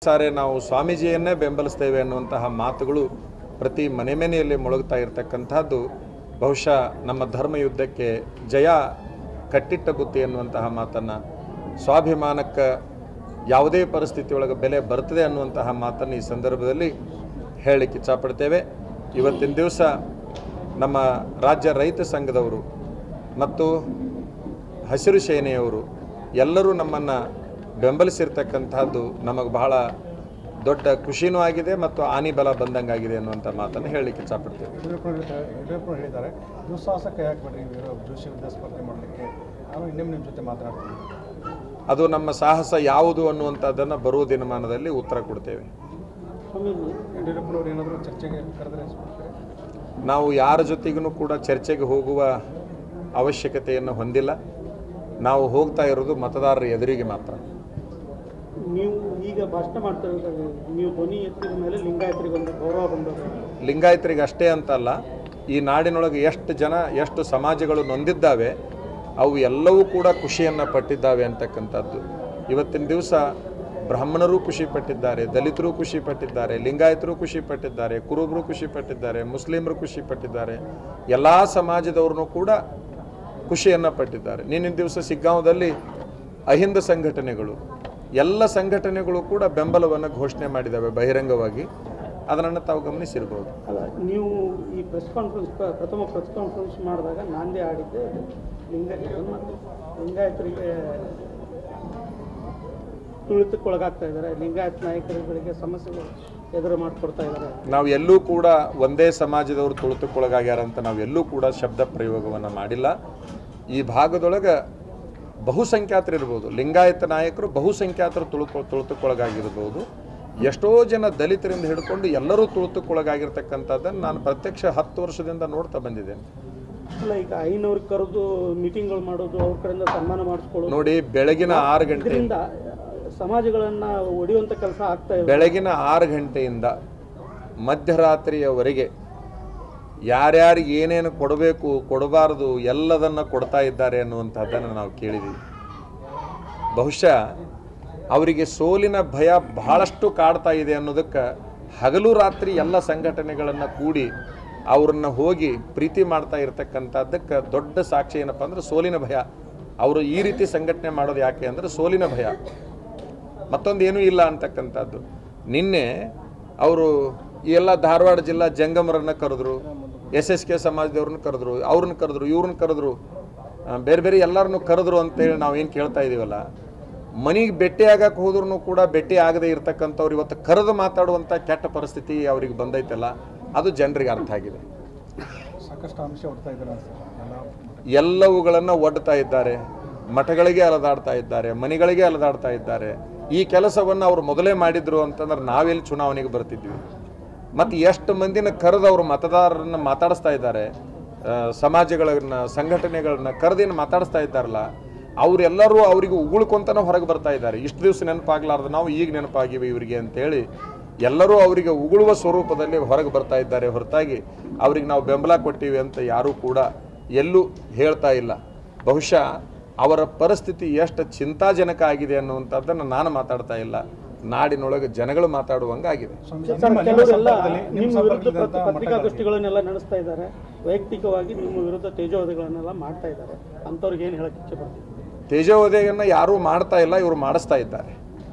ಸಾರೆ ನಾವು ಸ್ವಾಮೀಜಿಯನ್ನೇ ಬೆಂಬಲಿಸ್ತೇವೆ ಅನ್ನುವಂತಹ ಮಾತುಗಳು ಪ್ರತಿ ಮನೆ ಮನೆಯಲ್ಲಿ ಮೊಳಗ್ತಾ ಇರತಕ್ಕಂಥದ್ದು ಬಹುಶಃ ನಮ್ಮ ಧರ್ಮಯುದ್ಧಕ್ಕೆ ಜಯ ಕಟ್ಟಿಟ್ಟ ಬುತ್ತಿ ಎನ್ನುವಂತಹ ಮಾತನ್ನು ಸ್ವಾಭಿಮಾನಕ್ಕೆ ಯಾವುದೇ ಪರಿಸ್ಥಿತಿಯೊಳಗೆ ಬೆಲೆ ಬರ್ತದೆ ಅನ್ನುವಂತಹ ಮಾತನ್ನು ಈ ಸಂದರ್ಭದಲ್ಲಿ ಹೇಳಲಿಕ್ಕೆ ಇಚ್ಛಪಡ್ತೇವೆ ಇವತ್ತಿನ ದಿವಸ ನಮ್ಮ ರಾಜ್ಯ ರೈತ ಸಂಘದವರು ಮತ್ತು ಹಸಿರು ಸೇನೆಯವರು ಎಲ್ಲರೂ ನಮ್ಮನ್ನು ಬೆಂಬಲಿಸಿರ್ತಕ್ಕಂಥದ್ದು ನಮಗೆ ಬಹಳ ದೊಡ್ಡ ಖುಷಿನೂ ಆಗಿದೆ ಮತ್ತು ಆನಿ ಬಲ ಬಂದಂಗಾಗಿದೆ ಅನ್ನುವಂಥ ಮಾತನ್ನು ಹೇಳಲಿಕ್ಕೆ ಇಚ್ಛಪಡ್ತೇವೆ ಯಡಿಯೂರಪ್ಪ ಯಡಿಯೂರಪ್ಪ ಹೇಳಿದ್ದಾರೆ ದುಸ್ಸಾಹಸಕ್ಕೆ ಯಾಕೆ ಬಿಡ್ರಿ ಇವರು ಜೋಶಿ ವಿರುದ್ಧ ಸ್ಪರ್ಧೆ ಮಾಡಲಿಕ್ಕೆ ನಾನು ಇನ್ನೊಮ್ಮೆ ನಿಮ್ಮ ಜೊತೆ ಮಾತನಾಡ್ತೀನಿ ಅದು ನಮ್ಮ ಸಾಹಸ ಯಾವುದು ಅನ್ನುವಂಥದ್ದನ್ನು ಬರುವ ದಿನಮಾನದಲ್ಲಿ ಉತ್ತರ ಕೊಡ್ತೇವೆ ಯಡಿಯೂರಪ್ಪನವ್ರು ಏನಾದರೂ ಚರ್ಚೆಗೆ ಕರೆದ್ರೆ ಸ್ಪರ್ಧೆ ನಾವು ಯಾರ ಜೊತೆಗೂ ಕೂಡ ಚರ್ಚೆಗೆ ಹೋಗುವ ಅವಶ್ಯಕತೆಯನ್ನು ಹೊಂದಿಲ್ಲ ನಾವು ಹೋಗ್ತಾ ಇರೋದು ಮತದಾರರ ಎದುರಿಗೆ ಮಾತ್ರ ನೀವು ಈಗ ಭಾಷಣ ಮಾಡ್ತಿರೋದು ನೀವು ಧ್ವನಿ ಎತ್ತಿದ ಮೇಲೆ ಲಿಂಗಾಯತರಿಗೆ ಒಂದು ಗೌರವ ಬಂದದ್ದು ಲಿಂಗಾಯತರಿಗೆ ಅಷ್ಟೇ ಅಂತಲ್ಲ ಈ ನಾಡಿನೊಳಗೆ ಎಷ್ಟು ಜನ ಎಷ್ಟು ಸಮಾಜಗಳು ನೊಂದಿದ್ದಾವೆ ಅವು ಎಲ್ಲವೂ ಕೂಡ ಖುಷಿಯನ್ನು ಪಟ್ಟಿದ್ದಾವೆ ಅಂತಕ್ಕಂಥದ್ದು ಇವತ್ತಿನ ದಿವಸ ಬ್ರಾಹ್ಮಣರು ಖುಷಿ ಪಟ್ಟಿದ್ದಾರೆ ದಲಿತರು ಖುಷಿ ಪಟ್ಟಿದ್ದಾರೆ ಲಿಂಗಾಯತರು ಖುಷಿ ಪಟ್ಟಿದ್ದಾರೆ ಕುರುಬರು ಖುಷಿ ಪಟ್ಟಿದ್ದಾರೆ ಮುಸ್ಲಿಮರು ಖುಷಿ ಪಟ್ಟಿದ್ದಾರೆ ಎಲ್ಲ ಸಮಾಜದವ್ರನ್ನೂ ಕೂಡ ಖುಷಿಯನ್ನು ಪಟ್ಟಿದ್ದಾರೆ ನಿನ್ನಿನ ದಿವಸ ಸಿಗ್ಗಾಂವದಲ್ಲಿ ಅಹಿಂದ ಸಂಘಟನೆಗಳು ಎಲ್ಲ ಸಂಘಟನೆಗಳು ಕೂಡ ಬೆಂಬಲವನ್ನು ಘೋಷಣೆ ಮಾಡಿದ್ದಾವೆ ಬಹಿರಂಗವಾಗಿ ಅದನ್ನು ತಾವು ಗಮನಿಸಿರ್ಬೋದು ಅಲ್ಲ ನೀವು ಈ ಪ್ರೆಸ್ ಕಾನ್ಫರೆನ್ಸ್ ಪ್ರಥಮ ಪ್ರೆಸ್ ಕಾನ್ಫರೆನ್ಸ್ ಮಾಡಿದಾಗ ನಾಂದೇ ಆಡಿದ್ದೆ ಲಿಂಗಾಯತರು ಮತ್ತು ಲಿಂಗಾಯತರಿಗೆ ತುಳಿತಕ್ಕೊಳಗಾಗ್ತಾ ಇದ್ದಾರೆ ಲಿಂಗಾಯತ ನಾಯಕರುಗಳಿಗೆ ಸಮಸ್ಯೆಗಳು ಎದುರು ಮಾಡಿಕೊಡ್ತಾ ಇದ್ದಾರೆ ನಾವು ಎಲ್ಲೂ ಕೂಡ ಒಂದೇ ಸಮಾಜದವರು ತುಳಿತಕ್ಕೊಳಗಾಗ್ಯಾರ ಅಂತ ನಾವು ಎಲ್ಲೂ ಕೂಡ ಶಬ್ದ ಪ್ರಯೋಗವನ್ನು ಮಾಡಿಲ್ಲ ಈ ಭಾಗದೊಳಗೆ ಬಹುಸಂಖ್ಯಾತರು ಇರ್ಬೋದು ಲಿಂಗಾಯತ ನಾಯಕರು ಬಹುಸಂಖ್ಯಾತರು ತುಳುಕೊ ತುಳಿತಕ್ಕೊಳಗಾಗಿರ್ಬೋದು ಎಷ್ಟೋ ಜನ ದಲಿತರಿಂದ ಹಿಡ್ಕೊಂಡು ಎಲ್ಲರೂ ತುಳಿತಕ್ಕೊಳಗಾಗಿರ್ತಕ್ಕಂಥದ್ದನ್ನು ನಾನು ಪ್ರತ್ಯಕ್ಷ ಹತ್ತು ವರ್ಷದಿಂದ ನೋಡ್ತಾ ಬಂದಿದ್ದೇನೆ ಅಲ್ಲ ಈಗ ಐನವ್ರು ಕರೆದು ಮೀಟಿಂಗ್ಗಳು ಮಾಡೋದು ಅವ್ರ ಕಡೆಯಿಂದ ಸನ್ಮಾನ ಮಾಡಿಸ್ಕೊಳ್ಳೋದು ನೋಡಿ ಬೆಳಗಿನ ಆರು ಗಂಟೆ ಇದರಿಂದ ಸಮಾಜಗಳನ್ನ ಒಡೆಯುವಂಥ ಕೆಲಸ ಆಗ್ತಾ ಇದೆ ಬೆಳಗಿನ ಆರು ಗಂಟೆಯಿಂದ ಮಧ್ಯರಾತ್ರಿಯವರೆಗೆ ಯಾರ್ಯಾರಿಗೆ ಏನೇನು ಕೊಡಬೇಕು ಕೊಡಬಾರದು ಎಲ್ಲದನ್ನು ಕೊಡ್ತಾ ಇದ್ದಾರೆ ಅನ್ನುವಂಥದ್ದನ್ನು ನಾವು ಕೇಳಿದ್ದೀವಿ ಬಹುಶಃ ಅವರಿಗೆ ಸೋಲಿನ ಭಯ ಬಹಳಷ್ಟು ಕಾಡ್ತಾ ಇದೆ ಅನ್ನೋದಕ್ಕೆ ಹಗಲು ರಾತ್ರಿ ಎಲ್ಲ ಸಂಘಟನೆಗಳನ್ನು ಕೂಡಿ ಅವ್ರನ್ನ ಹೋಗಿ ಪ್ರೀತಿ ಮಾಡ್ತಾ ಇರತಕ್ಕಂಥದ್ದಕ್ಕೆ ದೊಡ್ಡ ಸಾಕ್ಷಿ ಏನಪ್ಪ ಅಂದ್ರೆ ಸೋಲಿನ ಭಯ ಅವರು ಈ ರೀತಿ ಸಂಘಟನೆ ಮಾಡೋದು ಯಾಕೆ ಅಂದರೆ ಸೋಲಿನ ಭಯ ಮತ್ತೊಂದು ಏನೂ ಇಲ್ಲ ಅಂತಕ್ಕಂಥದ್ದು ನಿನ್ನೆ ಅವರು ಈ ಎಲ್ಲ ಧಾರವಾಡ ಜಿಲ್ಲಾ ಜಂಗಮರನ್ನ ಕರೆದ್ರು ಎಸ್ ಎಸ್ ಕೆ ಸಮಾಜದವ್ರನ್ನ ಕರೆದ್ರು ಅವ್ರನ್ನ ಕರೆದ್ರು ಇವ್ರನ್ನ ಕರೆದ್ರು ಆ, ಬೇರೆ ಬೇರೆ ಎಲ್ಲರನ್ನು ಕರೆದ್ರು ಅಂತೇಳಿ ನಾವೇನು ಕೇಳ್ತಾ ಇದೀವಲ್ಲ ಮನೆಗೆ ಭೇಟಿ ಆಗಕ್ಕೆ ಹೋದ್ರೂ ಕೂಡ ಭೇಟಿ ಆಗದೆ ಇರ್ತಕ್ಕಂಥವ್ರು ಇವತ್ತು ಕರೆದು ಮಾತಾಡುವಂಥ ಕೆಟ್ಟ ಪರಿಸ್ಥಿತಿ ಅವ್ರಿಗೆ ಬಂದೈತಲ್ಲ ಅದು ಜನರಿಗೆ ಅರ್ಥ ಆಗಿದೆ ಸಾಕಷ್ಟು ಅಂಶ ಹೊಡ್ತಾ ಇದ್ದಾರೆ ಅನ್ಸುತ್ತೆ ಎಲ್ಲ ಎಲ್ಲವುಗಳನ್ನು ಒಡ್ತಾ ಇದ್ದಾರೆ ಮಠಗಳಿಗೆ ಅಲದಾಡ್ತಾ ಇದ್ದಾರೆ ಮನೆಗಳಿಗೆ ಅಲದಾಡ್ತಾ ಇದ್ದಾರೆ ಈ ಕೆಲಸವನ್ನು ಅವರು ಮೊದಲೇ ಮಾಡಿದ್ರು ಅಂತಂದ್ರೆ ನಾವೆಲ್ಲಿ ಚುನಾವಣೆಗೆ ಬರ್ತಿದ್ವಿ ಮತ್ತು ಎಷ್ಟು ಮಂದಿನ ಕರೆದು ಅವರು ಮತದಾರರನ್ನ ಮಾತಾಡಿಸ್ತಾ ಇದ್ದಾರೆ ಆ, ಸಮಾಜಗಳನ್ನ ಸಂಘಟನೆಗಳನ್ನ ಕರೆದೇನು ಮಾತಾಡಿಸ್ತಾ ಇದ್ದಾರಲ್ಲ ಅವರೆಲ್ಲರೂ ಅವರಿಗೆ ಉಗುಳ್ಕೊಂತನ ಹೊರಗೆ ಬರ್ತಾ ಇದ್ದಾರೆ ಇಷ್ಟು ದಿವಸ ನೆನಪಾಗ್ಲಾರ್ದು ನಾವು ಈಗ ನೆನಪಾಗಿವೆ ಇವರಿಗೆ ಅಂತೇಳಿ ಎಲ್ಲರೂ ಅವರಿಗೆ ಉಗುಳುವ ಸ್ವರೂಪದಲ್ಲಿ ಹೊರಗೆ ಬರ್ತಾ ಇದ್ದಾರೆ ಹೊರತಾಗಿ ಅವ್ರಿಗೆ ನಾವು ಬೆಂಬಲ ಕೊಟ್ಟಿವಿ ಅಂತ ಯಾರೂ ಕೂಡ ಎಲ್ಲೂ ಹೇಳ್ತಾ ಇಲ್ಲ ಬಹುಶಃ ಅವರ ಪರಿಸ್ಥಿತಿ ಎಷ್ಟು ಚಿಂತಾಜನಕ ಆಗಿದೆ ಅನ್ನುವಂಥದ್ದನ್ನು ನಾನು ಮಾತಾಡ್ತಾ ಇಲ್ಲ ನಾಡಿನೊಳಗೆ ಜನಗಳು ಮಾತಾಡುವಂಗಾಗಿದೆ ಸ್ವಾಮಿ, ಸರ್ ನಿಮ್ಮ- ನಿಮ್ಮ ಕೆಲವರೆಲ್ಲ ಸಂಪರ್ಕದಲ್ಲಿ- ನಿಮ್ಮ ನಿಮ್ಮ ವಿರುದ್ಧ ಸಂಪರ್ಕದಲ್ಲಿ ಪತ್- ಅಂತ ಪತ್ರಿಕಾಗೋಷ್ಠಿಗಳನ್ನೆಲ್ಲ ನಡೆಸ್ತಾ ಇದ್ದಾರೆ ವೈಯಕ್ತಿಕವಾಗಿ ನಿಮ್ಮ ವಿರುದ್ಧ ತೇಜೋವಧೆಗಳನ್ನೆಲ್ಲ ಮಾಡ್ತಾ ಇದ್ದಾರೆ ಅಂಥವ್ರಿಗೆ ಏನು ಹೇಳಕ್ಕೆ ಇಚ್ಛೆ ಪಡ್ತೀವಿ ತೇಜೋವಧೆಯನ್ನು ಯಾರೂ ಮಾಡ್ತಾ ಇಲ್ಲ ಇವರು ಮಾಡಿಸ್ತಾ ಇದ್ದಾರೆ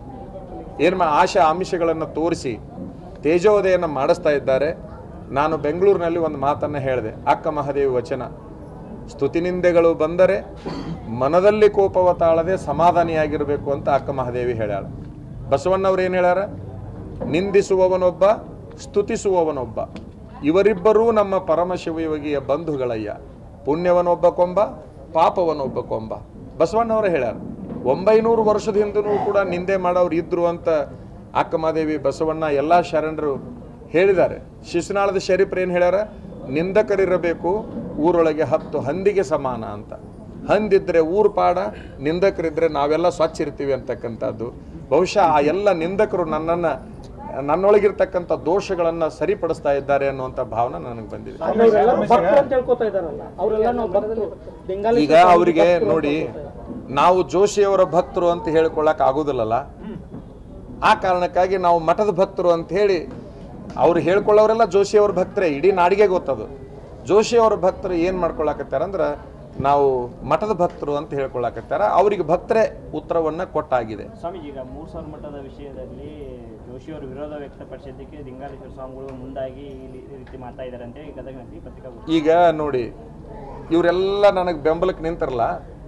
ಏನು ಮಾ ಆಶಾ ಆಮಿಷಗಳನ್ನು ತೋರಿಸಿ ತೇಜೋವಧೆಯನ್ನು ಮಾಡಿಸ್ತಾ ಇದ್ದಾರೆ ನಾನು ಬೆಂಗಳೂರಿನಲ್ಲಿ ಒಂದು ಮಾತನ್ನು ಹೇಳಿದೆ ಅಕ್ಕ ಮಹಾದೇವಿ ವಚನ ಸ್ತುತಿನಿಂದೆಗಳು ಬಂದರೆ ಮನದಲ್ಲಿ ಕೋಪವ ತಾಳದೆ ಸಮಾಧಾನಿಯಾಗಿರಬೇಕು ಅಂತ ಅಕ್ಕ ಮಹಾದೇವಿ ಹೇಳ್ಯಾಳ ಬಸವಣ್ಣವ್ರು ಏನು ಹೇಳ್ಯಾರ ನಿಂದಿಸುವವನೊಬ್ಬ ಸ್ತುತಿಸುವವನೊಬ್ಬ ಇವರಿಬ್ಬರೂ ನಮ್ಮ ಪರಮಶಿವಯೋಗಿಯ ಬಂಧುಗಳಯ್ಯ ಪುಣ್ಯವನೊಬ್ಬ ಕೊಂಬ ಪಾಪವನೊಬ್ಬ ಕೊಂಬ ಬಸವಣ್ಣವರೇ ಹೇಳ್ಯಾರ ಒಂಬೈನೂರು ವರ್ಷದ ಹಿಂದೂ ಕೂಡ ನಿಂದೆ ಮಾಡೋರು ಇದ್ರು ಅಂತ ಅಕ್ಕಮಹಾದೇವಿ ಬಸವಣ್ಣ ಎಲ್ಲ ಶರಣರು ಹೇಳಿದ್ದಾರೆ ಶಿಶುನಾಳದ ಶರೀಫ್ರು ಏನು ಹೇಳ್ಯಾರ ನಿಂದಕರಿರಬೇಕು ಊರೊಳಗೆ ಹತ್ತು ಹಂದಿಗೆ ಸಮಾನ ಅಂತ ಹಂದಿದ್ರೆ ಊರು ಪಾಡ ನಿಂದಕರಿದ್ರೆ ನಾವೆಲ್ಲ ಸ್ವಚ್ಛ ಇರ್ತೀವಿ ಅಂತಕ್ಕಂಥದ್ದು ಬಹುಶಃ ಆ ಎಲ್ಲ ನಿಂದಕರು ನನ್ನನ್ನು ನನ್ನೊಳಗಿರ್ತಕ್ಕಂಥ ದೋಷಗಳನ್ನು ಸರಿಪಡಿಸ್ತಾ ಇದ್ದಾರೆ ಅನ್ನುವಂಥ ಭಾವನೆ ನನಗೆ ಬಂದಿದೆ ಅವರೆಲ್ಲ ಭಕ್ತರು ಅಂತ ಹೇಳ್ಕೊತಾ ಇದಾರಲ್ಲ ಅವರೆಲ್ಲ ನಾವು ಭಕ್ತರು ಬೆಂಗಾಲಿ ಈಗ ಅವರಿಗೆ ನೋಡಿ ನಾವು ಜೋಶಿಯವರ ಭಕ್ತರು ಅಂತ ಹೇಳ್ಕೊಳ್ಳಕ್ ಆಗೋದಿಲ್ಲಲ್ಲ ಆ ಕಾರಣಕ್ಕಾಗಿ ನಾವು ಮಠದ ಭಕ್ತರು ಅಂತ ಹೇಳಿ ಅವ್ರು ಹೇಳ್ಕೊಳ್ಳೋರೆಲ್ಲ ಜೋಶಿಯವ್ರ ಭಕ್ತರೇ ಇಡೀ ನಾಡಿಗೆ ಗೊತ್ತದು ಜೋಶಿಯವ್ರ ಭಕ್ತರು ಏನು ಮಾಡ್ಕೊಳಕತ್ತಾರ ಅಂದ್ರೆ ನಾವು ಮಠದ ಭಕ್ತರು ಅಂತ ಹೇಳ್ಕೊಳಕತ್ತಾರ ಅವ್ರಿಗೆ ಭಕ್ತರೇ ಉತ್ತರವನ್ನು ಕೊಟ್ಟಾಗಿದೆ ಸ್ವಾಮೀಜಿ ಈಗ ಮೂರು ಸಾವಿರ ಮಠದ ವಿಷಯದಲ್ಲಿ ಜೋಶಿಯವರು ವಿರೋಧ ವ್ಯಕ್ತಪಡಿಸಿದ್ದಕ್ಕೆ ಲಿಂಗಾಲೇಶ್ವರ ಸ್ವಾಮಿಗಳು ಮುಂದಾಗಿ ಈ ರೀ- ಈ ರೀತಿ ಮಾಡ್ತಾ ಇದ್ದಾರೆ ಅಂತ ಹೇಳಿ ಗದಗಿನಲ್ಲಿ ಪತ್ರಿಕಾಗೋಷ್ಠಿ ಈಗ ನೋಡಿ ಇವರೆಲ್ಲ ನನಗೆ ಬೆಂಬಲಕ್ಕೆ ನಿಂತಿರಲ್ಲ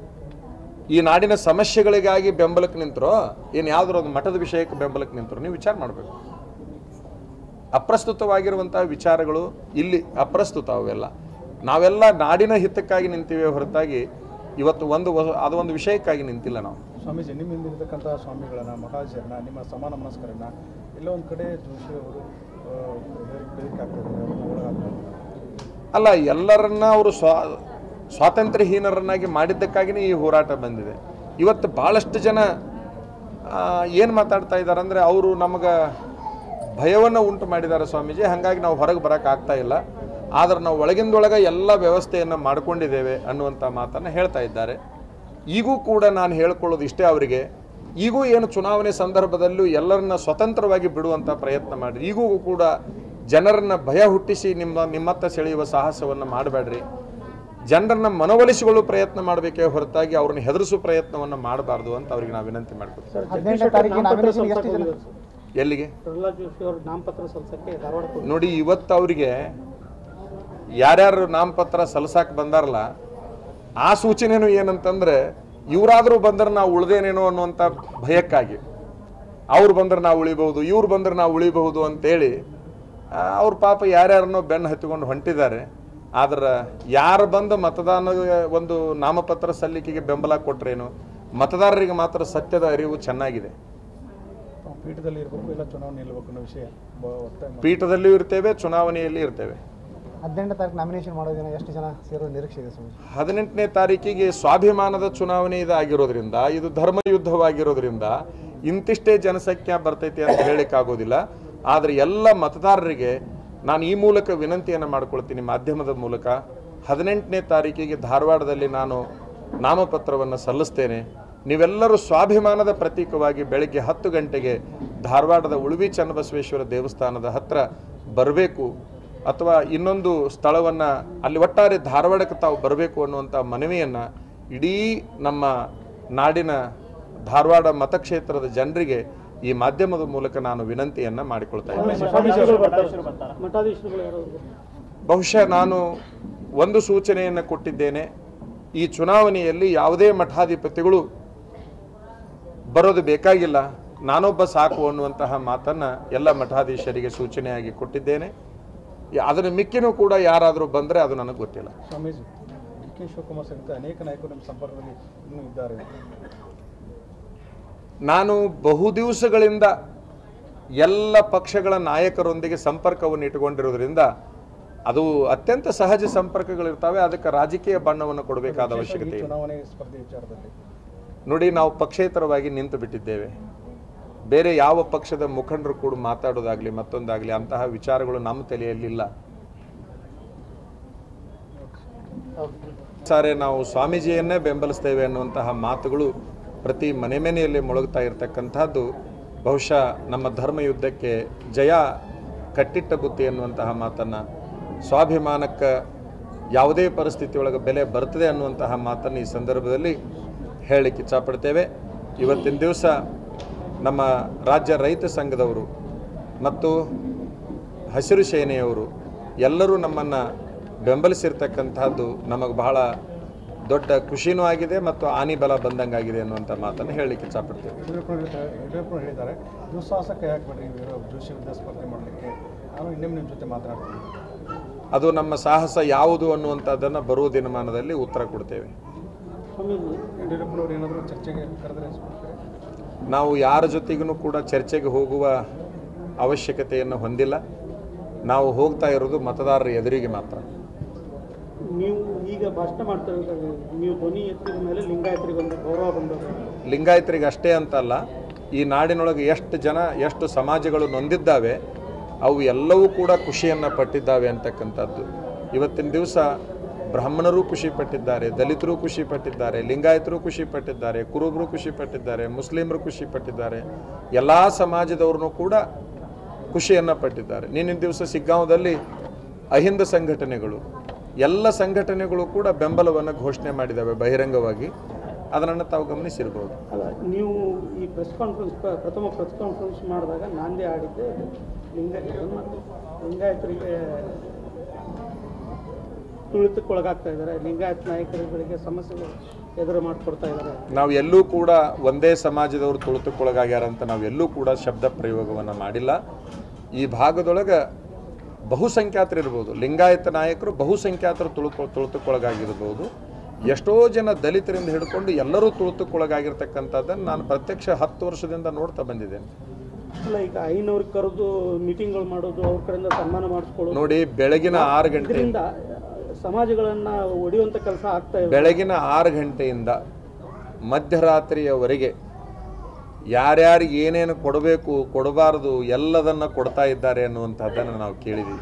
ಈ ನಾಡಿನ ಸಮಸ್ಯೆಗಳಿಗಾಗಿ ಬೆಂಬಲಕ್ಕೆ ನಿಂತರೋ ಏನು ಯಾವ್ದಾರು ಒಂದು ಮಠದ ವಿಷಯಕ್ಕೆ ಬೆಂಬಲಕ್ಕೆ ನಿಂತರು ನೀವು ವಿಚಾರ ಮಾಡಬೇಕು ಅಪ್ರಸ್ತುತವಾಗಿರುವಂತಹ ವಿಚಾರಗಳು ಇಲ್ಲಿ ಅಪ್ರಸ್ತುತ ಅವೆಲ್ಲ ನಾವೆಲ್ಲ ನಾಡಿನ ಹಿತಕ್ಕಾಗಿ ನಿಂತೀವಿ ಹೊರತಾಗಿ ಇವತ್ತು ಒಂದು ವ- ಅದು ಒಂದು ವಿಷಯಕ್ಕಾಗಿ ನಿಂತಿಲ್ಲ ನಾವು ಸ್ವಾಮೀಜಿ ನಿಮ್ಮ ಹಿಂದಿರತಕ್ಕಂಥ ಸ್ವಾಮಿಗಳನ್ನ ಮಠಾಚಾರ್ಯನ ನಿಮ್ಮ ಸಮಾನ ಮನಸ್ಕರನ್ನ ಎಲ್ಲೋ ಒಂದು ಕಡೆ ಜೋಶಿ ಅವರು ಬೆದರಿಕೆ ಆಗ್ತಿದ್ದಾರೆ ಅವ್ರನ್ನ ಒಳಗಾಗ್ತಾರೆ ಅಲ್ಲ ಎಲ್ಲರನ್ನ ಅವರು ಸ್ವಾ ಸ್ವಾತಂತ್ರ್ಯಹೀನರನ್ನಾಗಿ ಮಾಡಿದ್ದಕ್ಕಾಗಿಯೇ ಈ ಹೋರಾಟ ಬಂದಿದೆ ಇವತ್ತು ಭಾಳಷ್ಟು ಜನ ಏನು ಮಾತಾಡ್ತಾ ಇದ್ದಾರೆ ಅಂದರೆ ಅವರು ನಮಗೆ ಭಯವನ್ನು ಉಂಟು ಮಾಡಿದ್ದಾರೆ ಸ್ವಾಮೀಜಿ ಹಾಗಾಗಿ ನಾವು ಹೊರಗೆ ಬರೋಕೆ ಆಗ್ತಾ ಇಲ್ಲ ಆದ್ರೆ ನಾವು ಒಳಗಿಂದೊಳಗೆ ಎಲ್ಲ ವ್ಯವಸ್ಥೆಯನ್ನು ಮಾಡ್ಕೊಂಡಿದ್ದೇವೆ ಅನ್ನುವಂಥ ಮಾತನ್ನು ಹೇಳ್ತಾ ಇದ್ದಾರೆ ಈಗೂ ಕೂಡ ನಾನು ಹೇಳ್ಕೊಳ್ಳೋದು ಇಷ್ಟೇ ಅವರಿಗೆ ಈಗೂ ಏನು ಚುನಾವಣೆ ಸಂದರ್ಭದಲ್ಲೂ ಎಲ್ಲರನ್ನ ಸ್ವತಂತ್ರವಾಗಿ ಬಿಡುವಂಥ ಪ್ರಯತ್ನ ಮಾಡಿ ಈಗೂ ಕೂಡ ಜನರನ್ನ ಭಯ ಹುಟ್ಟಿಸಿ ನಿಮ್ಮ ನಿಮ್ಮತ್ತ ಸೆಳೆಯುವ ಸಾಹಸವನ್ನು ಮಾಡಬೇಡ್ರಿ ಜನರನ್ನ ಮನವೊಲಿಸಿಕೊಳ್ಳುವ ಪ್ರಯತ್ನ ಮಾಡಬೇಕೇ ಹೊರತಾಗಿ ಅವ್ರನ್ನ ಹೆದರಿಸುವ ಪ್ರಯತ್ನವನ್ನು ಮಾಡಬಾರ್ದು ಅಂತ ಅವ್ರಿಗೆ ನಾವು ವಿನಂತಿ ಮಾಡ್ಕೊತೀವಿ ಸರ್ ಹದಿನೆಂಟನೇ ಜಗದೀಶ್ ತಾರೀಕಿಗೆ ನಾಮಪತ್ರ nomination ಎಷ್ಟು ಸಲ್ಲಿಸಕ್ಕೆ ಜನ? ಹೋಗಿದ್ದಾರೆ ಸರ್. ಎಲ್ಲಿಗೆ ಪ್ರಹ್ಲಾದ್ ಜೋಶಿ ಅವರು ನಾಮಪತ್ರ ಸಲ್ಲಿಸಕ್ಕೆ ಧಾರವಾಡ ಹೋಗಿದ್ದಾರೆ. ನೋಡಿ ಇವತ್ತು ಅವರಿಗೆ ಯಾರ್ಯಾರು ನಾಮಪತ್ರ ಸಲ್ಸಾಕ್ ಬಂದಾರಲ್ಲ ಆ ಸೂಚನೆನೂ ಏನಂತಂದ್ರೆ ಇವರಾದರೂ ಬಂದ್ರೆ ನಾವು ಉಳ್ದೇನೇನೋ ಅನ್ನುವಂಥ ಭಯಕ್ಕಾಗಿ ಅವ್ರು ಬಂದ್ರೆ ನಾವು ಉಳಿಬಹುದು ಇವ್ರು ಬಂದ್ರೆ ನಾವು ಉಳಿಬಹುದು ಅಂತೇಳಿ ಆ, ಅವ್ರ ಪಾಪ ಯಾರ್ಯಾರನ್ನೋ ಬೆನ್ನು ಹತ್ತಿಕೊಂಡು ಹೊಂಟಿದ್ದಾರೆ ಆದ್ರೆ ಯಾರು ಬಂದು ಮತದಾನ ಒಂದು ನಾಮಪತ್ರ ಸಲ್ಲಿಕೆಗೆ ಬೆಂಬಲ ಕೊಟ್ರೇನು ಮತದಾರರಿಗೆ ಮಾತ್ರ ಸತ್ಯದ ಅರಿವು ಚೆನ್ನಾಗಿದೆ ತಾವು ಪೀಠದಲ್ಲಿ ಇರಬೇಕು ಇಲ್ಲ ಚುನಾವಣೆ ನಿಲ್ಲಬೇಕು ಅನ್ನೋ ವಿಷಯ ಬ- ಒತ್ತಾಯ ಮಾಡಿ ಪೀಠದಲ್ಲಿಯೂ ಇರ್ತೇವೆ ಚುನಾವಣೆಯಲ್ಲಿ ಇರ್ತೇವೆ ಹದಿನೆಂಟನೇ ತಾರೀಕು ನಾಮಿನೇಷನ್ ಮಾಡೋ ಜನ ಎಷ್ಟು ಜನ ಸೇರೋ ನಿರೀಕ್ಷೆ ಇದೆ ಸ್ವಾಮೀಜಿ ಹದಿನೆಂಟನೇ ತಾರೀಕಿಗೆ ಸ್ವಾಭಿಮಾನದ ಚುನಾವಣೆ ಇದಾಗಿರೋದ್ರಿಂದ ಇದು ಧರ್ಮ ಯುದ್ಧವಾಗಿರೋದ್ರಿಂದ ಇಂತಿಷ್ಟೇ ಜನಸಂಖ್ಯೆ ಬರ್ತೈತಿ ಅಂತ ಹೇಳಿಕ್ಕಾಗೋದಿಲ್ಲ ಆದರೆ ಎಲ್ಲ ಮತದಾರರಿಗೆ ನಾನು ಈ ಮೂಲಕ ವಿನಂತಿಯನ್ನು ಮಾಡ್ಕೊಳ್ತೀನಿ ಮಾಧ್ಯಮದ ಮೂಲಕ ಹದಿನೆಂಟನೇ ತಾರೀಕಿಗೆ ಧಾರವಾಡದಲ್ಲಿ ನಾನು ನಾಮಪತ್ರವನ್ನು ಸಲ್ಲಿಸ್ತೇನೆ ನೀವೆಲ್ಲರೂ ಸ್ವಾಭಿಮಾನದ ಪ್ರತೀಕವಾಗಿ ಬೆಳಗ್ಗೆ ಹತ್ತು ಗಂಟೆಗೆ ಧಾರವಾಡದ ಉಳುವಿ ಚನ್ನಬಸವೇಶ್ವರ ದೇವಸ್ಥಾನದ ಹತ್ರ ಬರಬೇಕು ಅಥವಾ ಇನ್ನೊಂದು ಸ್ಥಳವನ್ನು ಅಲ್ಲಿ ಒಟ್ಟಾರೆ ಧಾರವಾಡಕ್ಕೆ ತಾವು ಬರಬೇಕು ಅನ್ನುವಂಥ ಮನವಿಯನ್ನು ಇಡೀ ನಮ್ಮ ನಾಡಿನ ಧಾರವಾಡ ಮತಕ್ಷೇತ್ರದ ಜನರಿಗೆ ಈ ಮಾಧ್ಯಮದ ಮೂಲಕ ನಾನು ವಿನಂತಿಯನ್ನು ಮಾಡಿಕೊಳ್ತಾ ಇದ್ದೇನೆ ಮಠಾಧೀಶರುಗಳು ಬರ್ತಾರೆ ಮಠಾಧೀಶರು ಬರ್ತಾರಾ? ಮಠಾಧೀಶರುಗಳು ಯಾರು ಬರ್ತಾರೆ? ಬಹುಶಃ ನಾನು ಒಂದು ಸೂಚನೆಯನ್ನು ಕೊಟ್ಟಿದ್ದೇನೆ ಈ ಚುನಾವಣೆಯಲ್ಲಿ ಯಾವುದೇ ಮಠಾಧಿಪತಿಗಳು ಬರೋದು ಬೇಕಾಗಿಲ್ಲ ನಾನೊಬ್ಬ ಸಾಕು ಅನ್ನುವಂತಹ ಮಾತನ್ನು ಎಲ್ಲ ಮಠಾಧೀಶರಿಗೆ ಸೂಚನೆಯಾಗಿ ಕೊಟ್ಟಿದ್ದೇನೆ ಯ- ಅದರ ಮಿಕ್ಕಿನೂ ಕೂಡ ಯಾರಾದರೂ ಬಂದರೆ ಅದು ನನಗೆ ಗೊತ್ತಿಲ್ಲ ಸ್ವಾಮೀಜಿ ಡಿ ಕೆ ಶಿವಕುಮಾರ್ ಸೇರಿದಂತೆ ಅನೇಕ ನಾಯಕರು ನಿಮ್ಮ ಸಂಪರ್ಕದಲ್ಲಿ ಇನ್ನೂ ಇದ್ದಾರೆ ನಾನು ಬಹು ದಿವಸಗಳಿಂದ ಎಲ್ಲ ಪಕ್ಷಗಳ ನಾಯಕರೊಂದಿಗೆ ಸಂಪರ್ಕವನ್ನು ಇಟ್ಟುಕೊಂಡಿರೋದ್ರಿಂದ ಅದು ಅತ್ಯಂತ ಸಹಜ ಸಂಪರ್ಕಗಳಿರ್ತವೆ ಅದಕ್ಕೆ ರಾಜಕೀಯ ಬಣ್ಣವನ್ನು ಕೊಡಬೇಕಾದ ಈ ಅವಶ್ಯಕತೆ ಇಲ್ಲ ಚುನಾವಣೆ ಸ್ಪರ್ಧೆ ವಿಚಾರದಲ್ಲಿ ನೋಡಿ ನಾವು ಪಕ್ಷೇತರವಾಗಿ ನಿಂತು ಬಿಟ್ಟಿದ್ದೇವೆ ಬೇರೆ ಯಾವ ಪಕ್ಷದ ಮುಖಂಡರು ಕೂಡ ಮಾತಾಡೋದಾಗ್ಲಿ ಮತ್ತೊಂದಾಗ್ಲಿ ಅಂತಹ ವಿಚಾರಗಳು ನಮ್ಮ ತಲೆಯಲ್ಲಿಲ್ಲ ಸಾರೆ ನಾವು ಸ್ವಾಮೀಜಿಯನ್ನೇ ಬೆಂಬಲಿಸ್ತೇವೆ ಅನ್ನುವಂತಹ ಮಾತುಗಳು ಪ್ರತಿ ಮನೆ ಮನೆಯಲ್ಲಿ ಮೊಳಗ್ತಾ ಇರತಕ್ಕಂಥದ್ದು ಬಹುಶಃ ನಮ್ಮ ಧರ್ಮ ಯುದ್ಧಕ್ಕೆ ಜಯ ಕಟ್ಟಿಟ್ಟ ಬುತ್ತಿ ಅನ್ನುವಂತಹ ಮಾತನ್ನು ಸ್ವಾಭಿಮಾನಕ್ಕೆ ಯಾವುದೇ ಪರಿಸ್ಥಿತಿಯೊಳಗೆ ಬೆಲೆ ಬರ್ತದೆ ಅನ್ನುವಂತಹ ಮಾತನ್ನು ಈ ಸಂದರ್ಭದಲ್ಲಿ ಹೇಳಲಿಕ್ಕೆ ಇಚ್ಛಪಡ್ತೇವೆ ಇವತ್ತಿನ ದಿವಸ ನಮ್ಮ ರಾಜ್ಯ ರೈತ ಸಂಘದವರು ಮತ್ತು ಹಸಿರು ಸೇನೆಯವರು ಎಲ್ಲರೂ ನಮ್ಮನ್ನು ಬೆಂಬಲಿಸಿರ್ತಕ್ಕಂಥದ್ದು ನಮಗೆ ಬಹಳ ದೊಡ್ಡ ಖುಷಿನೂ ಆಗಿದೆ ಮತ್ತು ಆನಿ ಬಲ ಬಂದಂಗಾಗಿದೆ ಅನ್ನುವಂಥ ಮಾತನ್ನು ಹೇಳಲಿಕ್ಕೆ ಇಚ್ಛಪಡ್ತೇವೆ ಯಡಿಯೂರಪ್ಪನವರು ಹೇಳ್ತಾರೆ ಯಡಿಯೂರಪ್ಪನವರು ಹೇಳಿದ್ದಾರೆ ದುಸ್ಸಾಹಸ ಕೈ ಹಾಕಬೇಡ್ರಿ ಇವರು ಜೋಶಿ ವಿರುದ್ಧ ಸ್ಪರ್ಧೆ ಮಾಡಲಿಕ್ಕೆ ನಾನು ಇನ್ನೊಮ್ಮೆ ನಿಮ್ಮ ಜೊತೆ ಮಾತನಾಡ್ತೀನಿ ಅದು ನಮ್ಮ ಸಾಹಸ ಯಾವುದು ಅನ್ನುವಂಥದ್ದನ್ನು ಬರುವ ದಿನಮಾನದಲ್ಲಿ ಉತ್ತರ ಕೊಡ್ತೇವೆ ಸ್ವಾಮೀಜಿ ಯಡಿಯೂರಪ್ಪನವರು ಏನಾದರೂ ಚರ್ಚೆಗೆ ಕರೆದರೆ ಸ್ಪರ್ಧೆ ನಾವು ಯಾರ ಜೊತೆಗೂ ಕೂಡ ಚರ್ಚೆಗೆ ಹೋಗುವ ಅವಶ್ಯಕತೆಯನ್ನು ಹೊಂದಿಲ್ಲ ನಾವು ಹೋಗ್ತಾ ಇರೋದು ಮತದಾರರ ಎದುರಿಗೆ ಮಾತ್ರ ನೀವು ಈಗ ಭಾಷಣ ಮಾಡ್ತಾ ಇರೋದು ನೀವು ಧ್ವನಿ ಎತ್ತಿದ ಮೇಲೆ ಲಿಂಗಾಯತರಿಗೆ ಒಂದು ಗೌರವ ಬಂದದ್ದು ಲಿಂಗಾಯತರಿಗೆ ಅಷ್ಟೇ ಅಂತಲ್ಲ ಈ ನಾಡಿನೊಳಗೆ ಎಷ್ಟು ಜನ ಎಷ್ಟು ಸಮಾಜಗಳು ನೊಂದಿದ್ದಾವೆ ಅವು ಎಲ್ಲವೂ ಕೂಡ ಖುಷಿಯನ್ನು ಪಟ್ಟಿದ್ದಾವೆ ಅಂತಕ್ಕಂಥದ್ದು ಇವತ್ತಿನ ದಿವಸ ಬ್ರಾಹ್ಮಣರು ಖುಷಿ ಪಟ್ಟಿದ್ದಾರೆ ದಲಿತರು ಖುಷಿ ಪಟ್ಟಿದ್ದಾರೆ ಲಿಂಗಾಯತರು ಖುಷಿ ಪಟ್ಟಿದ್ದಾರೆ ಕುರುಬರು ಖುಷಿ ಪಟ್ಟಿದ್ದಾರೆ ಮುಸ್ಲಿಮರು ಖುಷಿ ಪಟ್ಟಿದ್ದಾರೆ ಎಲ್ಲ ಸಮಾಜದವ್ರನ್ನೂ ಕೂಡ ಖುಷಿಯನ್ನು ಪಟ್ಟಿದ್ದಾರೆ ನಿನ್ನಿನ ದಿವಸ ಸಿಗ್ಗಾಂವದಲ್ಲಿ ಅಹಿಂದ ಸಂಘಟನೆಗಳು ಎಲ್ಲ ಸಂಘಟನೆಗಳು ಕೂಡ ಬೆಂಬಲವನ್ನು ಘೋಷಣೆ ಮಾಡಿದ್ದಾವೆ ಬಹಿರಂಗವಾಗಿ ಅದನ್ನು ತಾವು ಗಮನಿಸಿರ್ಬೋದು ಅಲ್ಲ ನೀವು ಈ ಪ್ರೆಸ್ ಕಾನ್ಫರೆನ್ಸ್ ಪ್ರಥಮ ಪ್ರೆಸ್ ಕಾನ್ಫರೆನ್ಸ್ ಮಾಡಿದಾಗ ನಾಂದಿ ಆಡಿದ್ದೆ ಲಿಂಗ ಇದನ್ನ ಲಿಂಗಾಯತರಿಗೆ ತುಳಿತಕ್ಕೊಳಗಾಗ್ತಾ ಇದ್ದಾರೆ ಲಿಂಗಾಯತ ನಾಯಕರುಗಳಿಗೆ ಸಮಸ್ಯೆಗಳು ಎದುರು ಮಾಡಿಕೊಡ್ತಾ ಇದ್ದಾರೆ ನಾವು ಎಲ್ಲೂ ಕೂಡ ಒಂದೇ ಸಮಾಜದವರು ತುಳಿತಕ್ಕೊಳಗಾಗ್ಯಾರ ಅಂತ ನಾವು ಎಲ್ಲೂ ಕೂಡ ಶಬ್ದ ಪ್ರಯೋಗವನ್ನು ಮಾಡಿಲ್ಲ ಈ ಭಾಗದೊಳಗೆ ಬಹುಸಂಖ್ಯಾತರು ಇರ್ಬೋದು ಲಿಂಗಾಯತ ನಾಯಕರು ಬಹುಸಂಖ್ಯಾತರು ತುಳುಕೊ ತುಳಿತಕ್ಕೊಳಗಾಗಿರ್ಬೋದು ಎಷ್ಟೋ ಜನ ದಲಿತರಿಂದ ಹಿಡ್ಕೊಂಡು ಎಲ್ಲರೂ ತುಳಿತಕ್ಕೊಳಗಾಗಿರ್ತಕ್ಕಂಥದ್ದನ್ನು ನಾನು ಪ್ರತ್ಯಕ್ಷ ಹತ್ತು ವರ್ಷದಿಂದ ನೋಡ್ತಾ ಬಂದಿದ್ದೇನೆ ಅಲ್ಲ ಈಗ ಐನವ್ರಿಗೆ ಕರೆದು ಮೀಟಿಂಗ್ಗಳು ಮಾಡೋದು ಅವ್ರ ಕಡೆಯಿಂದ ಸನ್ಮಾನ ಮಾಡಿಸ್ಕೊಳ್ಳೋದು ನೋಡಿ ಬೆಳಗಿನ ಆರು ಗಂಟೆ ಇದರಿಂದ ಸಮಾಜಗಳನ್ನ ಒಡೆಯುವಂತ ಕೆಲಸ ಆಗ್ತಾ ಇದೆ ಬೆಳಗಿನ ಆರು ಗಂಟೆಯಿಂದ ಮಧ್ಯರಾತ್ರಿಯವರೆಗೆ ಯಾರ್ಯಾರಿಗೆ ಏನೇನು ಕೊಡಬೇಕು ಕೊಡಬಾರದು ಎಲ್ಲದನ್ನು ಕೊಡ್ತಾ ಇದ್ದಾರೆ ಅನ್ನುವಂಥದ್ದನ್ನು ನಾವು ಕೇಳಿದ್ದೀವಿ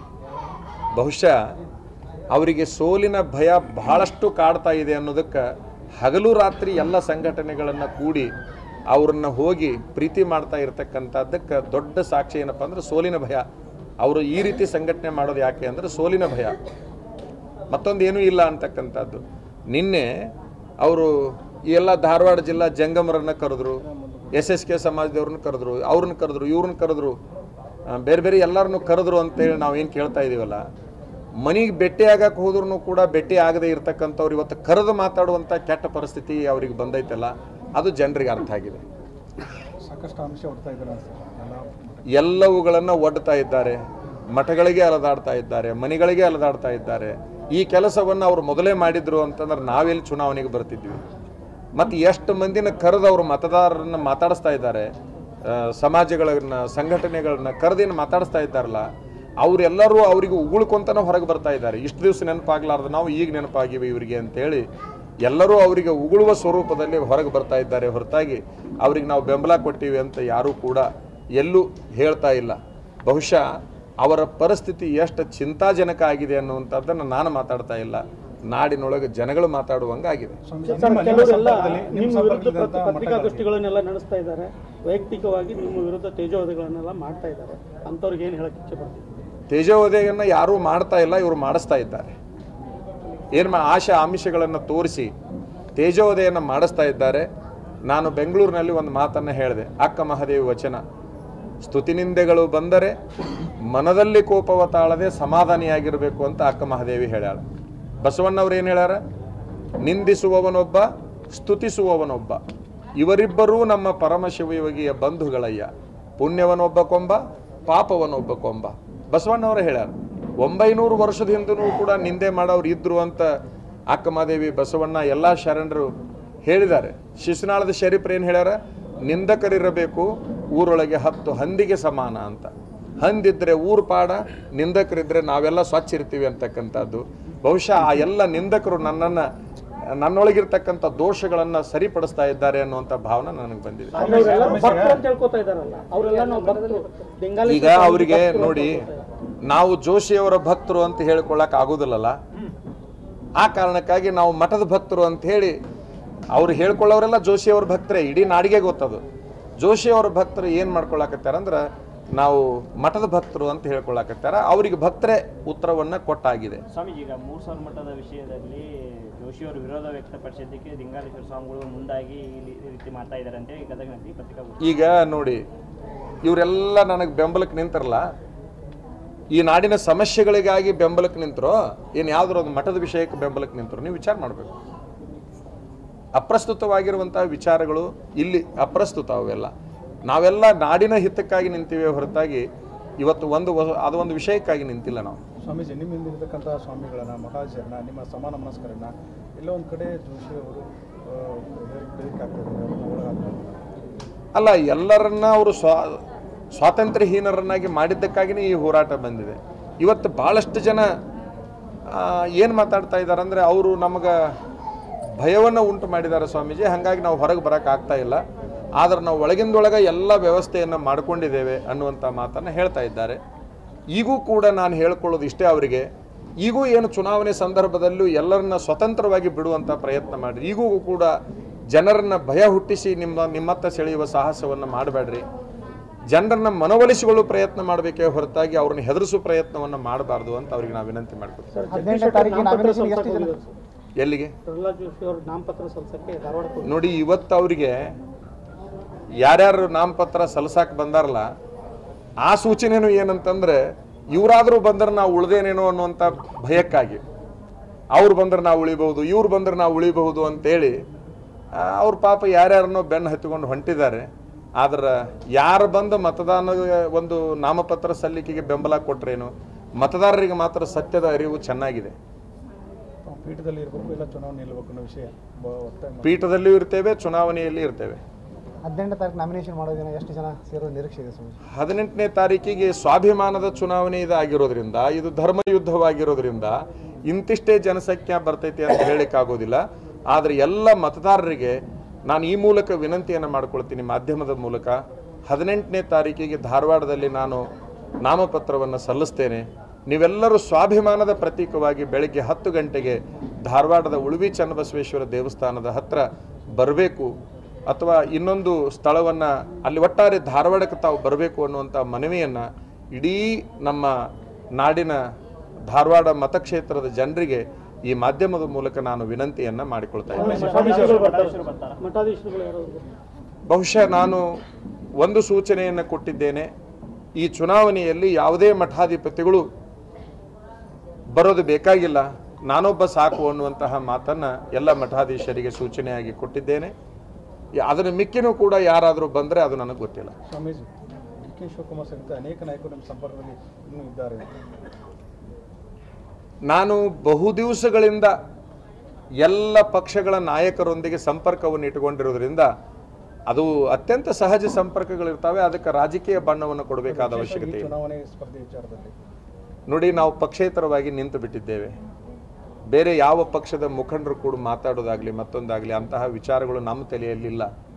ಬಹುಶಃ ಅವರಿಗೆ ಸೋಲಿನ ಭಯ ಬಹಳಷ್ಟು ಕಾಡ್ತಾ ಇದೆ ಅನ್ನೋದಕ್ಕೆ ಹಗಲು ರಾತ್ರಿ ಎಲ್ಲ ಸಂಘಟನೆಗಳನ್ನು ಕೂಡಿ ಅವ್ರನ್ನ ಹೋಗಿ ಪ್ರೀತಿ ಮಾಡ್ತಾ ಇರತಕ್ಕಂಥದ್ದಕ್ಕೆ ದೊಡ್ಡ ಸಾಕ್ಷಿ ಏನಪ್ಪ ಅಂದ್ರೆ ಸೋಲಿನ ಭಯ ಅವರು ಈ ರೀತಿ ಸಂಘಟನೆ ಮಾಡೋದು ಯಾಕೆ ಅಂದರೆ ಸೋಲಿನ ಭಯ ಮತ್ತೊಂದು ಏನೂ ಇಲ್ಲ ಅಂತಕ್ಕಂಥದ್ದು ನಿನ್ನೆ ಅವರು ಈ ಎಲ್ಲ ಧಾರವಾಡ ಜಿಲ್ಲಾ ಜಂಗಮರನ್ನ ಕರೆದ್ರು ಎಸ್ ಎಸ್ ಕೆ ಸಮಾಜದವ್ರನ್ನ ಕರೆದ್ರು ಅವ್ರನ್ನ ಕರೆದ್ರು ಇವ್ರನ್ನ ಕರೆದ್ರು ಆ, ಬೇರೆ ಬೇರೆ ಎಲ್ಲರನ್ನು ಕರೆದ್ರು ಅಂತೇಳಿ ನಾವೇನು ಕೇಳ್ತಾ ಇದೀವಲ್ಲ ಮನೆಗೆ ಭೇಟಿ ಆಗಕ್ಕೆ ಹೋದ್ರೂ ಕೂಡ ಭೇಟಿ ಆಗದೆ ಇರ್ತಕ್ಕಂಥವ್ರು ಇವತ್ತು ಕರೆದು ಮಾತಾಡುವಂಥ ಕೆಟ್ಟ ಪರಿಸ್ಥಿತಿ ಅವ್ರಿಗೆ ಬಂದೈತಲ್ಲ ಅದು ಜನರಿಗೆ ಅರ್ಥ ಆಗಿದೆ ಸಾಕಷ್ಟು ಅಂಶ ಹೊಡ್ತಾ ಇದ್ದಾರೆ ಅನ್ಸುತ್ತೆ ಎಲ್ಲ ಎಲ್ಲವುಗಳನ್ನು ಒಡ್ತಾ ಇದ್ದಾರೆ ಮಠಗಳಿಗೆ ಅಲದಾಡ್ತಾ ಇದ್ದಾರೆ ಮನೆಗಳಿಗೆ ಅಲದಾಡ್ತಾ ಇದ್ದಾರೆ ಈ ಕೆಲಸವನ್ನು ಅವರು ಮೊದಲೇ ಮಾಡಿದ್ರು ಅಂತಂದ್ರೆ ನಾವೆಲ್ಲಿ ಚುನಾವಣೆಗೆ ಬರ್ತಿದ್ವಿ ಮತ್ತು ಎಷ್ಟು ಮಂದಿನ ಕರೆದು ಅವರು ಮತದಾರರನ್ನ ಮಾತಾಡಿಸ್ತಾ ಇದ್ದಾರೆ ಆ, ಸಮಾಜಗಳನ್ನ ಸಂಘಟನೆಗಳನ್ನ ಕರೆದೇನು ಮಾತಾಡಿಸ್ತಾ ಇದ್ದಾರಲ್ಲ ಅವರೆಲ್ಲರೂ ಅವರಿಗೆ ಉಗುಳ್ಕೊಂತನ ಹೊರಗೆ ಬರ್ತಾ ಇದ್ದಾರೆ ಇಷ್ಟು ದಿವಸ ನೆನಪಾಗ್ಲಾರ್ದು ನಾವು ಈಗ ನೆನಪಾಗಿವೆ ಇವರಿಗೆ ಅಂತೇಳಿ ಎಲ್ಲರೂ ಅವರಿಗೆ ಉಗುಳುವ ಸ್ವರೂಪದಲ್ಲಿ ಹೊರಗೆ ಬರ್ತಾ ಇದ್ದಾರೆ ಹೊರತಾಗಿ ಅವ್ರಿಗೆ ನಾವು ಬೆಂಬಲ ಕೊಟ್ಟಿವಿ ಅಂತ ಯಾರೂ ಕೂಡ ಎಲ್ಲೂ ಹೇಳ್ತಾ ಇಲ್ಲ ಬಹುಶಃ ಅವರ ಪರಿಸ್ಥಿತಿ ಎಷ್ಟು ಚಿಂತಾಜನಕ ಆಗಿದೆ ಅನ್ನುವಂಥದ್ದನ್ನು ನಾನು ಮಾತಾಡ್ತಾ ಇಲ್ಲ ನಾಡಿನೊಳಗೆ ಜನಗಳು ಮಾತಾಡುವಂಗಾಗಿದೆ ಸ್ವಾಮೀಜಿ, ಸರ್, ನಿಮ್ಮ- ನಿಮ್ಮ ಕೆಲವರೆಲ್ಲ ಸಂಪರ್ಕದಲ್ಲಿ- ನಿಮ್ಮ ನಿಮ್ಮ ವಿರುದ್ಧ ಸಂಪರ್ಕದಲ್ಲಿದ್ದಂಥ ಪತ್ರಿಕಾ- ಮಠಗಳಲ್ಲಿ ಪತ್ರಿಕಾಗೋಷ್ಠಿಗಳನ್ನೆಲ್ಲ ನಡೆಸ್ತಾ ಇದ್ದಾರೆ ವೈಯಕ್ತಿಕವಾಗಿ ನಿಮ್ಮ ವಿರುದ್ಧ ತೇಜೋವಧೆಗಳನ್ನೆಲ್ಲ ಮಾಡ್ತಾ ಇದ್ದಾರೆ ಅಂಥವ್ರಿಗೆ ಏನು ಹೇಳಕ್ಕೆ ಇಚ್ಛೆ ಪಡ್ತೀವಿ ತೇಜೋವಧೆಯನ್ನು ಯಾರೂ ಮಾಡ್ತಾ ಇಲ್ಲ ಇವರು ಮಾಡಿಸ್ತಾ ಇದ್ದಾರೆ ಏನು ಮಾ ಆಶಾ ಆಮಿಷಗಳನ್ನು ತೋರಿಸಿ ತೇಜೋವಧೆಯನ್ನು ಮಾಡಿಸ್ತಾ ಇದ್ದಾರೆ ನಾನು ಬೆಂಗಳೂರಿನಲ್ಲಿ ಒಂದು ಮಾತನ್ನು ಹೇಳಿದೆ ಅಕ್ಕ ಮಹಾದೇವಿ ವಚನ ಸ್ತುತಿನಿಂದೆಗಳು ಬಂದರೆ ಮನದಲ್ಲಿ ಕೋಪವ ತಾಳದೆ ಸಮಾಧಾನಿಯಾಗಿರಬೇಕು ಅಂತ ಅಕ್ಕ ಮಹಾದೇವಿ ಹೇಳ್ಯಾಳ ಬಸವಣ್ಣವ್ರು ಏನು ಹೇಳ್ಯಾರ ನಿಂದಿಸುವವನೊಬ್ಬ ಸ್ತುತಿಸುವವನೊಬ್ಬ ಇವರಿಬ್ಬರೂ ನಮ್ಮ ಪರಮಶಿವಯೋಗಿಯ ಬಂಧುಗಳಯ್ಯ ಪುಣ್ಯವನೊಬ್ಬ ಕೊಂಬ ಪಾಪವನೊಬ್ಬ ಕೊಂಬ ಬಸವಣ್ಣವರು ಹೇಳ್ಯಾರ ಒಂಬೈನೂರು ವರ್ಷದ ಹಿಂದೂ ಕೂಡ ನಿಂದೆ ಮಾಡೋರು ಇದ್ರು ಅಂತ ಅಕ್ಕಮಾದೇವಿ ಬಸವಣ್ಣ ಎಲ್ಲ ಶರಣರು ಹೇಳಿದ್ದಾರೆ ಶಿಶುನಾಳದ ಶರೀಫ್ರು ಏನು ಹೇಳ್ಯಾರ ನಿಂದಕರಿರಬೇಕು ಊರೊಳಗೆ ಹತ್ತು ಹಂದಿಗೆ ಸಮಾನ ಅಂತ ಹಂದಿದ್ರೆ ಊರು ಪಾಡ ನಿಂದಕರಿದ್ರೆ ನಾವೆಲ್ಲ ಸ್ವಚ್ಛ ಇರ್ತೀವಿ ಅಂತಕ್ಕಂಥದ್ದು ಬಹುಶಃ ಆ ಎಲ್ಲ ನಿಂದಕರು ನನ್ನನ್ನು ನನ್ನೊಳಗಿರ್ತಕ್ಕಂಥ ದೋಷಗಳನ್ನು ಸರಿಪಡಿಸ್ತಾ ಇದ್ದಾರೆ ಅನ್ನುವಂಥ ಭಾವನೆ ನನಗೆ ಬಂದಿದೆ ಅವರೆಲ್ಲ ಭಕ್ತರು ಅಂತ ಹೇಳ್ಕೊತಾ ಇದಾರಲ್ಲ ಅವರೆಲ್ಲ ನಾವು ಭಕ್ತರು ಬೆಂಗಾಲಿ ಈಗ ಅವರಿಗೆ ನೋಡಿ ನಾವು ಜೋಶಿಯವರ ಭಕ್ತರು ಅಂತ ಹೇಳ್ಕೊಳ್ಳಕ್ ಆಗೋದಿಲ್ಲಲ್ಲ ಆ ಕಾರಣಕ್ಕಾಗಿ ನಾವು ಮಠದ ಭಕ್ತರು ಅಂತ ಹೇಳಿ ಅವ್ರು ಹೇಳ್ಕೊಳ್ಳೋರೆಲ್ಲ ಜೋಶಿಯವರ ಭಕ್ತರೇ ಇಡೀ ನಾಡಿಗೆ ಗೊತ್ತದು ಜೋಶಿಯವರ ಭಕ್ತರು ಏನು ಮಾಡ್ಕೊಳಕತ್ತಾರ ಅಂದ್ರೆ ನಾವು ಮಠದ ಭಕ್ತರು ಅಂತ ಹೇಳ್ಕೊಳಕತ್ತಾರ ಅವ್ರಿಗೆ ಭಕ್ತರೇ ಉತ್ತರವನ್ನು ಕೊಟ್ಟಾಗಿದೆ ಸ್ವಾಮೀಜಿ ಈಗ ಮೂರು ಸಾವಿರ ಮಠದ ವಿಷಯದಲ್ಲಿ ಜೋಶಿಯವರು ವಿರೋಧ ವ್ಯಕ್ತಪಡಿಸಿದ್ದಕ್ಕೆ ಲಿಂಗಾಲೇಶ್ವರ ಸ್ವಾಮಿಗಳು ಮುಂದಾಗಿ ಈ ರೀ- ಈ ರೀತಿ ಮಾಡ್ತಾ ಇದ್ದಾರೆ ಅಂತೇಳಿ ಗದಗನಲ್ಲಿ ಪತ್ರಿಕಾಗೋಷ್ಠಿ ಈಗ ನೋಡಿ ಇವರೆಲ್ಲ ನನಗೆ ಬೆಂಬಲಕ್ಕೆ ನಿಂತಿರಲ್ಲ ಈ ನಾಡಿನ ಸಮಸ್ಯೆಗಳಿಗಾಗಿ ಬೆಂಬಲಕ್ಕೆ ನಿಂತರೋ ಏನು ಯಾವ್ದಾರ ಒಂದು ಮಠದ ವಿಷಯಕ್ಕೆ ಬೆಂಬಲಕ್ಕೆ ನಿಂತರು ನೀವು ವಿಚಾರ ಮಾಡಬೇಕು ಅಪ್ರಸ್ತುತವಾಗಿರುವಂಥ ವಿಚಾರಗಳು ಇಲ್ಲಿ ಅಪ್ರಸ್ತುತ ಅವೆಲ್ಲ ನಾವೆಲ್ಲ ನಾಡಿನ ಹಿತಕ್ಕಾಗಿ ನಿಂತೀವಿ ಹೊರತಾಗಿ ಇವತ್ತು ಒಂದು ವ- ಅದು ಒಂದು ವಿಷಯಕ್ಕಾಗಿ ನಿಂತಿಲ್ಲ ನಾವು ಸ್ವಾಮೀಜಿ ನಿಮ್ಮ ಹಿಂದಿರ್ತಕ್ಕಂಥ ಸ್ವಾಮಿಗಳನ್ನ ಮಹಾಜರನ್ನ ನಿಮ್ಮ ಸಮಾನ ಮನಸ್ಕರನ್ನ ಎಲ್ಲೋ ಒಂದು ಕಡೆ ಜೋಶಿ ಅವರು ಹೇಳಿಕೆ ಆಗ್ತಿದ್ದಾರೆ ಅವ್ರನ್ನ ಒಳಗಾಗ್ತಾರೆ ಅಲ್ಲ ಎಲ್ಲರನ್ನ ಅವರು ಸ್ವಾ ಸ್ವಾತಂತ್ರ್ಯಹೀನರನ್ನಾಗಿ ಮಾಡಿದ್ದಕ್ಕಾಗಿಯೇ ಈ ಹೋರಾಟ ಬಂದಿದೆ ಇವತ್ತು ಭಾಳಷ್ಟು ಜನ ಏನು ಮಾತಾಡ್ತಾ ಇದ್ದಾರೆ ಅಂದರೆ ಅವರು ನಮಗೆ ಭಯವನ್ನು ಉಂಟು ಮಾಡಿದ್ದಾರೆ ಸ್ವಾಮೀಜಿ ಹಾಗಾಗಿ ನಾವು ಹೊರಗೆ ಬರೋಕೆ ಆಗ್ತಾ ಇಲ್ಲ ಆದರೆ ನಾವು ಒಳಗಿಂದೊಳಗೆ ಎಲ್ಲ ವ್ಯವಸ್ಥೆಯನ್ನು ಮಾಡ್ಕೊಂಡಿದ್ದೇವೆ ಅನ್ನುವಂಥ ಮಾತನ್ನು ಹೇಳ್ತಾ ಇದ್ದಾರೆ ಈಗೂ ಕೂಡ ನಾನು ಹೇಳ್ಕೊಳ್ಳೋದು ಇಷ್ಟೇ ಅವರಿಗೆ ಈಗೂ ಏನು ಚುನಾವಣೆ ಸಂದರ್ಭದಲ್ಲೂ ಎಲ್ಲರನ್ನ ಸ್ವತಂತ್ರವಾಗಿ ಬಿಡುವಂಥ ಪ್ರಯತ್ನ ಮಾಡಿ ಈಗೂ ಕೂಡ ಜನರನ್ನ ಭಯ ಹುಟ್ಟಿಸಿ ನಿಮ್ಮ ನಿಮ್ಮತ್ತ ಸೆಳೆಯುವ ಸಾಹಸವನ್ನು ಮಾಡಬೇಡ್ರಿ ಜನರನ್ನ ಮನವೊಲಿಸಿಕೊಳ್ಳುವ ಪ್ರಯತ್ನ ಮಾಡಬೇಕೇ ಹೊರತಾಗಿ ಅವ್ರನ್ನ ಹೆದರಿಸುವ ಪ್ರಯತ್ನವನ್ನು ಮಾಡಬಾರ್ದು ಅಂತ ಅವ್ರಿಗೆ ನಾವು ವಿನಂತಿ ಮಾಡ್ಕೊತೀವಿ ಸರ್ ಹದಿನೆಂಟನೇ ತಾರೀಕಿಗೆ ನಾಮಿನೇಷನ್ ಎಷ್ಟು ಜನ ಎಲ್ಲಿಗೆ ಪ್ರಹ್ಲಾದ್ ಜೋಶಿ ಅವರು ನಾಮಪತ್ರ ಸಲ್ಲಿಸಕ್ಕೆ ಧಾರವಾಡಕ್ಕೆ ಹೋಗಿದ್ರು. ನೋಡಿ ಇವತ್ತು ಅವರಿಗೆ ಯಾರ್ಯಾರು ನಾಮಪತ್ರ ಸಲ್ಸಾಕ್ ಬಂದಾರಲ್ಲ ಆ ಸೂಚನೆನೂ ಏನಂತಂದ್ರೆ ಇವರಾದರೂ ಬಂದ್ರೆ ನಾವು ಉಳ್ದೇನೇನೋ ಅನ್ನುವಂಥ ಭಯಕ್ಕಾಗಿ ಅವ್ರು ಬಂದ್ರೆ ನಾವು ಉಳಿಬಹುದು ಇವ್ರು ಬಂದ್ರೆ ನಾವು ಉಳಿಬಹುದು ಅಂತೇಳಿ ಆ, ಅವ್ರ ಪಾಪ ಯಾರ್ಯಾರನ್ನೋ ಬೆನ್ನು ಹತ್ತಿಕೊಂಡು ಹೊಂಟಿದ್ದಾರೆ ಆದ್ರೆ ಯಾರು ಬಂದು ಮತದಾನ ಒಂದು ನಾಮಪತ್ರ ಸಲ್ಲಿಕೆಗೆ ಬೆಂಬಲ ಕೊಟ್ರೇನು ಮತದಾರರಿಗೆ ಮಾತ್ರ ಸತ್ಯದ ಅರಿವು ಚೆನ್ನಾಗಿದೆ ತಾವು ಪೀಠದಲ್ಲಿ ಇರಬೇಕು ಇಲ್ಲ ಚುನಾವಣೆ ನಿಲ್ಲಬೇಕು ಅನ್ನೋ ವಿಷಯ ಬ- ಒತ್ತಾಯ ಮಾಡಿ- ಪೀಠದಲ್ಲಿಯೂ ಇರ್ತೇವೆ ಚುನಾವಣೆಯಲ್ಲಿ ಇರ್ತೇವೆ ಹದಿನೆಂಟನೇ ತಾರೀಕು ನಾಮಿನೇಷನ್ ಮಾಡೋ ದಿನ ಎಷ್ಟು ಜನ ಸೇರೋ ನಿರೀಕ್ಷೆ ಇದೆ ಸ್ವಾಮೀಜಿ ಹದಿನೆಂಟನೇ ತಾರೀಕಿಗೆ ಸ್ವಾಭಿಮಾನದ ಚುನಾವಣೆ ಇದಾಗಿರೋದ್ರಿಂದ ಇದು ಧರ್ಮ ಯುದ್ಧವಾಗಿರೋದ್ರಿಂದ ಇಂತಿಷ್ಟೇ ಜನಸಂಖ್ಯಾ ಬರ್ತೈತಿ ಅಂತ ಹೇಳಲಿಕ್ಕಾಗೋದಿಲ್ಲ ಆದರೆ ಎಲ್ಲ ಮತದಾರರಿಗೆ ನಾನು ಈ ಮೂಲಕ ವಿನಂತಿಯನ್ನು ಮಾಡ್ಕೊಳ್ತೀನಿ ಮಾಧ್ಯಮದ ಮೂಲಕ ಹದಿನೆಂಟನೇ ತಾರೀಕಿಗೆ ಧಾರವಾಡದಲ್ಲಿ ನಾನು ನಾಮಪತ್ರವನ್ನು ಸಲ್ಲಿಸ್ತೇನೆ ನೀವೆಲ್ಲರೂ ಸ್ವಾಭಿಮಾನದ ಪ್ರತೀಕವಾಗಿ ಬೆಳಗ್ಗೆ ಹತ್ತು ಗಂಟೆಗೆ ಧಾರವಾಡದ ಉಳುವಿ ಚನ್ನಬಸವೇಶ್ವರ ದೇವಸ್ಥಾನದ ಹತ್ರ ಬರಬೇಕು ಅಥವಾ ಇನ್ನೊಂದು ಸ್ಥಳವನ್ನು ಅಲ್ಲಿ ಒಟ್ಟಾರೆ ಧಾರವಾಡಕ್ಕೆ ತಾವು ಬರಬೇಕು ಅನ್ನುವಂಥ ಮನವಿಯನ್ನು ಇಡೀ ನಮ್ಮ ನಾಡಿನ ಧಾರವಾಡ ಮತಕ್ಷೇತ್ರದ ಜನರಿಗೆ ಈ ಮಾಧ್ಯಮದ ಮೂಲಕ ನಾನು ವಿನಂತಿಯನ್ನು ಮಾಡಿಕೊಳ್ತಾ ಇದ್ದೇನೆ ಮಠಾಧೀಶರುಗಳು ಬರ್ತಾರೆ ಮಠಾಧೀಶರು ಬರ್ತಾರಾ? ಮಠಾಧೀಶರುಗಳು ಯಾರಾದ್ರು ಬಹುಶಃ ನಾನು ಒಂದು ಸೂಚನೆಯನ್ನು ಕೊಟ್ಟಿದ್ದೇನೆ ಈ ಚುನಾವಣೆಯಲ್ಲಿ ಯಾವುದೇ ಮಠಾಧಿಪತಿಗಳು ಬರೋದು ಬೇಕಾಗಿಲ್ಲ ನಾನೊಬ್ಬ ಸಾಕು ಅನ್ನುವಂತಹ ಮಾತನ್ನ ಎಲ್ಲ ಮಠಾಧೀಶರಿಗೆ ಸೂಚನೆಯಾಗಿ ಕೊಟ್ಟಿದ್ದೇನೆ ಯ- ಅದರ ಮಿಕ್ಕಿನೂ ಕೂಡ ಯಾರಾದರೂ ಬಂದರೆ ಅದು ನನಗೆ ಗೊತ್ತಿಲ್ಲ ಸ್ವಾಮೀಜಿ ಡಿ ಕೆ ಶಿವಕುಮಾರ್ ಸೇರಿದಂತೆ ಅನೇಕ ನಾಯಕರು ನಿಮ್ಮ ಸಂಪರ್ಕದಲ್ಲಿ ಇನ್ನೂ ಇದ್ದಾರೆ ನಾನು ಬಹು ದಿವಸಗಳಿಂದ ಎಲ್ಲ ಪಕ್ಷಗಳ ನಾಯಕರೊಂದಿಗೆ ಸಂಪರ್ಕವನ್ನು ಇಟ್ಟುಕೊಂಡಿರೋದ್ರಿಂದ ಅದು ಅತ್ಯಂತ ಸಹಜ ಸಂಪರ್ಕಗಳಿರ್ತವೆ ಅದಕ್ಕೆ ರಾಜಕೀಯ ಬಣ್ಣವನ್ನು ಕೊಡಬೇಕಾದ ವಿಶೇಷವಾಗಿ ಅವಶ್ಯಕತೆ ಈ ಇಲ್ಲ ಚುನಾವಣೆ ಸ್ಪರ್ಧೆ ವಿಚಾರದಲ್ಲಿ ನೋಡಿ ನಾವು ಪಕ್ಷೇತರವಾಗಿ ನಿಂತು ಬಿಟ್ಟಿದ್ದೇವೆ ಬೇರೆ ಯಾವ ಪಕ್ಷದ ಮುಖಂಡರು ಕೂಡ ಮಾತಾಡೋದಾಗ್ಲಿ ಮತ್ತೊಂದಾಗ್ಲಿ ಅಂತಹ ವಿಚಾರಗಳು ನಮ್ಮ ತಲೆಯಲ್ಲಿಲ್ಲ